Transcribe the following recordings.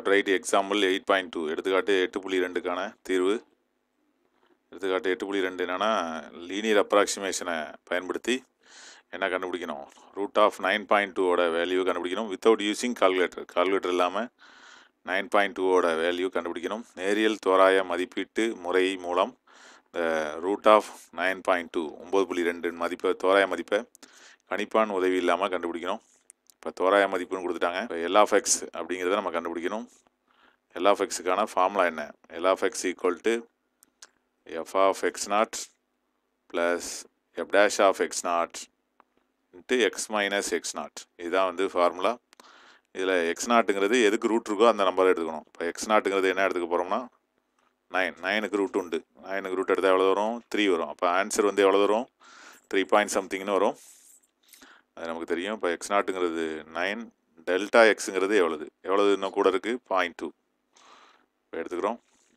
right example eight point two எடுத்துக்காட்டு எட்டு புள்ளி ரெண்டுக்கான தீர்வு எடுத்துக்காட்டு எட்டு புள்ளி ரெண்டு என்னென்னா லீனியர் அப்ராக்சிமேஷனை பயன்படுத்தி என்ன கண்டுபிடிக்கணும் ரூட் ஆஃப் நைன் பாயிண்ட் டூவோட வேல்யூ கண்டுபிடிக்கணும் வித்தவுட் யூஸிங் கால்குலேட்டர் கால்குலேட்டர் இல்லாமல் நைன் பாயிண்ட் டூவோட வேல்யூ கண்டுபிடிக்கணும் நேரியல் தோராய மதிப்பீட்டு முறை மூலம் இந்த root of nine point two ஒம்பது புள்ளி ரெண்டு மதிப்பை தோராய மதிப்பை கணிப்பான் உதவி இல்லாமல் கண்டுபிடிக்கணும் இப்போ தோராய மதிப்புன்னு கொடுத்துட்டாங்க இப்போ எல் ஆஃப் எக்ஸ் அப்படிங்கிறத நம்ம கண்டுபிடிக்கணும் எல் ஆஃப் எக்ஸுக்கான ஃபார்முலா என்ன L of x equal to f of x nought plus f dash of x nought into x minus x nought இதுதான் வந்து ஃபார்முலா இதில் எக்ஸ் நாட்டுங்கிறது எதுக்கு ரூட் இருக்கோ அந்த நம்பரை எடுத்துக்கணும் இப்போ எக்ஸ் நாட்டுங்கிறது என்ன எடுத்துக்க போகிறோம்னா நைன் நைனுக்கு ரூட் உண்டு நைனுக்கு ரூட் எடுத்தால் எவ்வளோ வரும் த்ரீ வரும் அப்போ ஆன்சர் வந்து எவ்வளோ வரும் த்ரீ பாயிண்ட் சம்திங்னு வரும் அது நமக்கு தெரியும் இப்போ எக்ஸ் நாட்டுங்கிறது நைன் டெல்டா எக்ஸுங்கிறது எவ்வளவு எவ்வளவு இன்னும் கூட இருக்குது பாயிண்ட் டூ இப்போ எடுத்துக்கிறோம்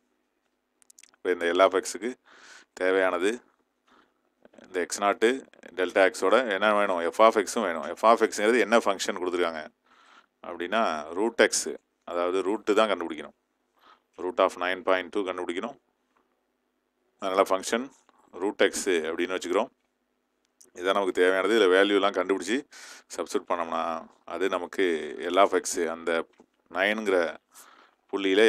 இப்போ இந்த எல்லா எக்ஸுக்கு தேவையானது இந்த எக்ஸ் நாட்டு டெல்டா எக்ஸோட என்ன வேணும் எஃப் ஆஃப் எக்ஸும் வேணும் எஃப் ஆஃப் எக்ஸுங்கிறது என்ன ஃபங்க்ஷன் கொடுத்துருக்காங்க அப்படின்னா ரூட் எக்ஸு அதாவது ரூட்டு தான் கண்டுபிடிக்கணும் root of nine point two கண்டுபிடிக்கணும் அதனால் ஃபங்க்ஷன் ரூட் எக்ஸு அப்படின்னு வச்சுக்கிறோம் இதுதான் நமக்கு தேவையானது இதில் வேல்யூலாம் கண்டுபிடிச்சி சப்ஸ்டியூட் பண்ணோம்னா அது நமக்கு எல் ஆஃப் எக்ஸு அந்த நைனுங்கிற புள்ளியில்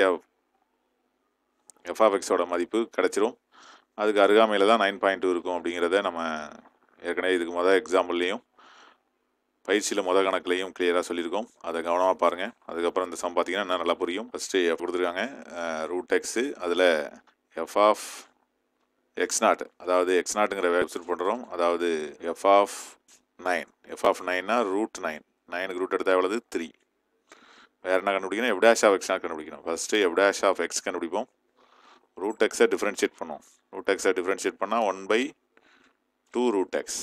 எஃப் ஆஃப் எக்ஸோட மதிப்பு கிடச்சிரும் அதுக்கு அருகாமையில் தான் நைன் பாயிண்ட் டூ இருக்கும் அப்படிங்கிறத நம்ம ஏற்கனவே இதுக்கு மொதல் எக்ஸாம்பிள்லேயும் பயிற்சியில் மொதல் கணக்குலையும் கிளியராக சொல்லியிருக்கோம் அதை கவனமாக பாருங்கள் அதுக்கப்புறம் இந்த சம் பார்த்தீங்கன்னா இன்னும் நல்லா புரியும் ஃபஸ்ட்டு கொடுத்துருக்காங்க ரூட் எக்ஸு அதில் எஃப் ஆஃப் எக்ஸ் நாட் அதாவது எக்ஸ் நாட்டுங்கிற வெப்சைட் பண்ணுறோம் அதாவது f of nine f of நைன்னா ரூட் நைன் நைனுக்கு ரூட் எடுத்தால் எவ்வளவு த்ரீ வேறு என்ன கண்டுபிடிக்கணும் f dash of x nought கண்டுபிடிக்கணும் first f dash of x கண்டுபிடிப்போம் ரூட் எக்ஸை டிஃப்ரென்ஷியேட் பண்ணுவோம் ரூட் எக்ஸை டிஃப்ரென்ஷியேட் பண்ணால் one by two root x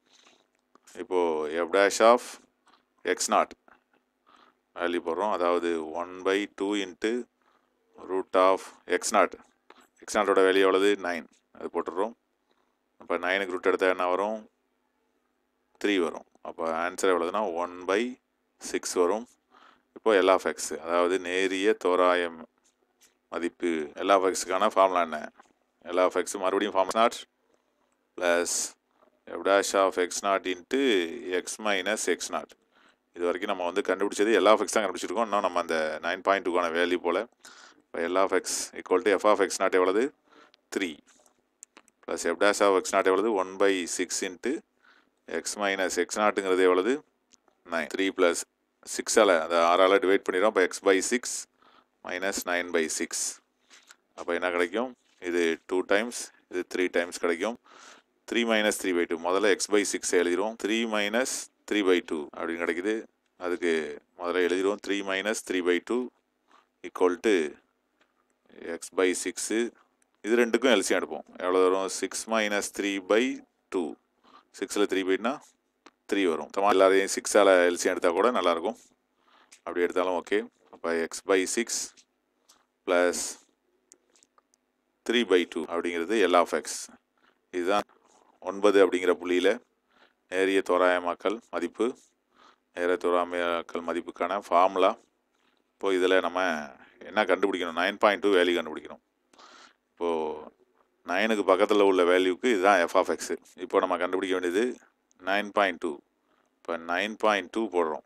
இப்போது f dash of x nought value போடுறோம் அதாவது one by two into root of x nought x நாட்டோட வேல்யூ எவ்வளவு நைன் அது போட்டுடுறோம் அப்போ நைனுக்கு ரூட் எடுத்தால் என்ன வரும் த்ரீ வரும் அப்போ ஆன்சர் எவ்வளோதுன்னா ஒன் பை சிக்ஸ் வரும் இப்போ எல் ஆஃப் எக்ஸ் அதாவது நேரிய தோராயம் மதிப்பு எல் ஆஃப் எக்ஸுக்கான ஃபார்முலா என்ன எல் ஆஃப் எக்ஸ் மறுபடியும் form nought plus f dash of x nought into x minus x nought இது வரைக்கும் நம்ம வந்து கண்டுபிடிச்சது எல் ஆஃப் எக்ஸ் தான் கண்டுபிடிச்சிருக்கோம் இன்னும் நம்ம அந்த நைன் பாயிண்ட் டூக்கான வேல்யூ போல் இப்போ L of x equal to f of x nought எவ்வளவு three plus f dash of x nought எவ்வளவு one by six into x minus x நாட்டுங்கிறது எவ்வளவு நைன் த்ரீ ப்ளஸ் சிக்ஸால் அதை ஆறால் டிவைட் பண்ணிடுறோம் இப்போ x by six minus nine by six அப்போ என்ன கிடைக்கும் இது டூ டைம்ஸ் இது த்ரீ டைம்ஸ் கிடைக்கும் three minus three by two முதல்ல எக்ஸ் பை சிக்ஸ் எழுதிடுவோம் three minus three by two அப்படின்னு கிடைக்குது அதுக்கு முதல்ல எழுதிடுவோம் three minus three by two equal to x by six இது ரெண்டுக்கும் எல்சியம் எடுப்போம் எவ்வளோ வரும் six minus three by two சிக்ஸில் த்ரீ பைனா த்ரீ வரும் தமா எல்லாரையும் சிக்ஸால் எல்சியம் எடுத்தால் கூட நல்லாயிருக்கும் அப்படி எடுத்தாலும் ஓகே அப்போ x by six plus three by two அப்படிங்கிறது எல் ஆஃப் எக்ஸ் இதுதான் ஒன்பது அப்படிங்கிற புள்ளியில் நேரிய தோராயமாக்கல் மதிப்பு நேரிய தோராயமாக்கல் மதிப்புக்கான ஃபார்முலா இப்போது இதில் நம்ம என்ன கண்டுபிடிக்கணும் நைன் பாயிண்ட் டூ வேல்யூ கண்டுபிடிக்கணும் இப்போது நைனுக்கு பக்கத்தில் உள்ள வேல்யூக்கு இதுதான் எஃப் ஆஃப் எக்ஸு இப்போ நம்ம கண்டுபிடிக்க வேண்டியது நைன் பாயிண்ட் டூ இப்போ நைன் பாயிண்ட் டூ போடுறோம்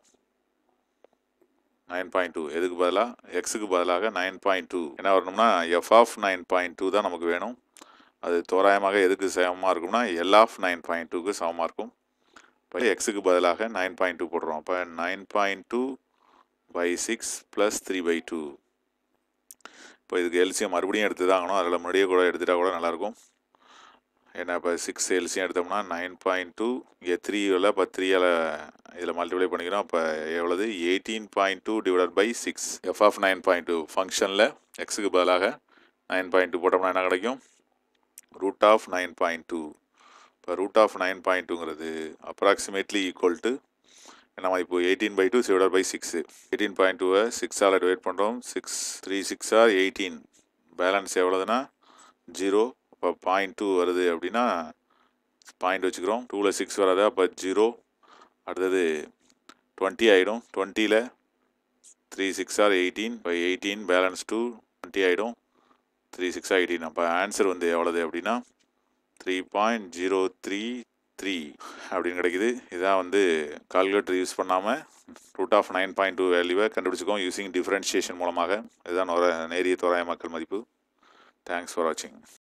நைன் பாயிண்ட் டூ எதுக்கு பதிலாக எக்ஸுக்கு பதிலாக நைன் பாயிண்ட் டூ என்ன வரணும்னா f of nine point two தான் நமக்கு வேணும் அது தோராயமாக எதுக்கு சமமாக இருக்கும்னா எல் ஆஃப் நைன் பாயிண்ட் டூக்கு சமமாக இருக்கும் இப்போ எக்ஸுக்கு பதிலாக நைன் பாயிண்ட் டூ போடுறோம் அப்போ nine point two by six plus three by two இப்போ இதுக்கு எல்சியம் மறுபடியும் எடுத்து தாங்கணும் அதில் முன்னாடியே கூட எடுத்துட்டா கூட நல்லாயிருக்கும் ஏன்னா இப்போ சிக்ஸ் எல்சியம் எடுத்தோம்னா நைன் பாயிண்ட் டூ இங்கே த்ரீயில் இப்போ த்ரீயால் இதில் மல்டிப்ளை பண்ணிக்கிறோம் அப்போ எவ்வளவு eighteen point two divide by six f of nine point two ஃபங்க்ஷனில் எக்ஸுக்கு பதிலாக நைன் பாயிண்ட் டூ போட்டோம்னா என்ன கிடைக்கும் root of nine point two இப்போ ரூட் ஆஃப் நைன் பாயிண்ட் டூங்கிறது அப்ராக்சிமேட்லி ஈக்குவல் டு நம்ம இப்போ eighteen by two divide by six eighteen point டூவை சிக்ஸால் டிவைட் பண்ணுறோம் six three six are eighteen balance எவ்வளோதுன்னா ஜீரோ இப்போ பாயிண்ட் டூ வருது அப்படின்னா பாயிண்ட் வச்சுக்கிறோம் டூவில் சிக்ஸ் வராது அப்போ ஜீரோ அடுத்தது டுவெண்ட்டி ஆகிடும் டுவெண்ட்டியில் three six are eighteen by eighteen balance two twenty ஆகிடும் த்ரீ சிக்ஸ் எயிட்டீன் அப்போ ஆன்சர் வந்து எவ்வளோது அப்படின்னா three point zero three three அப்படின்னு கிடைக்குது இதான் வந்து கால்குலேட்டர் யூஸ் பண்ணாமல் root of nine point two வேல்யூவை கண்டுபிடிச்சிக்கோம் யூசிங் டிஃப்ரென்ஷியேஷன் மூலமாக இதுதான் ஒரு நேரிய தோராய மக்கள் மதிப்பு தேங்க்ஸ் ஃபார் வாட்சிங்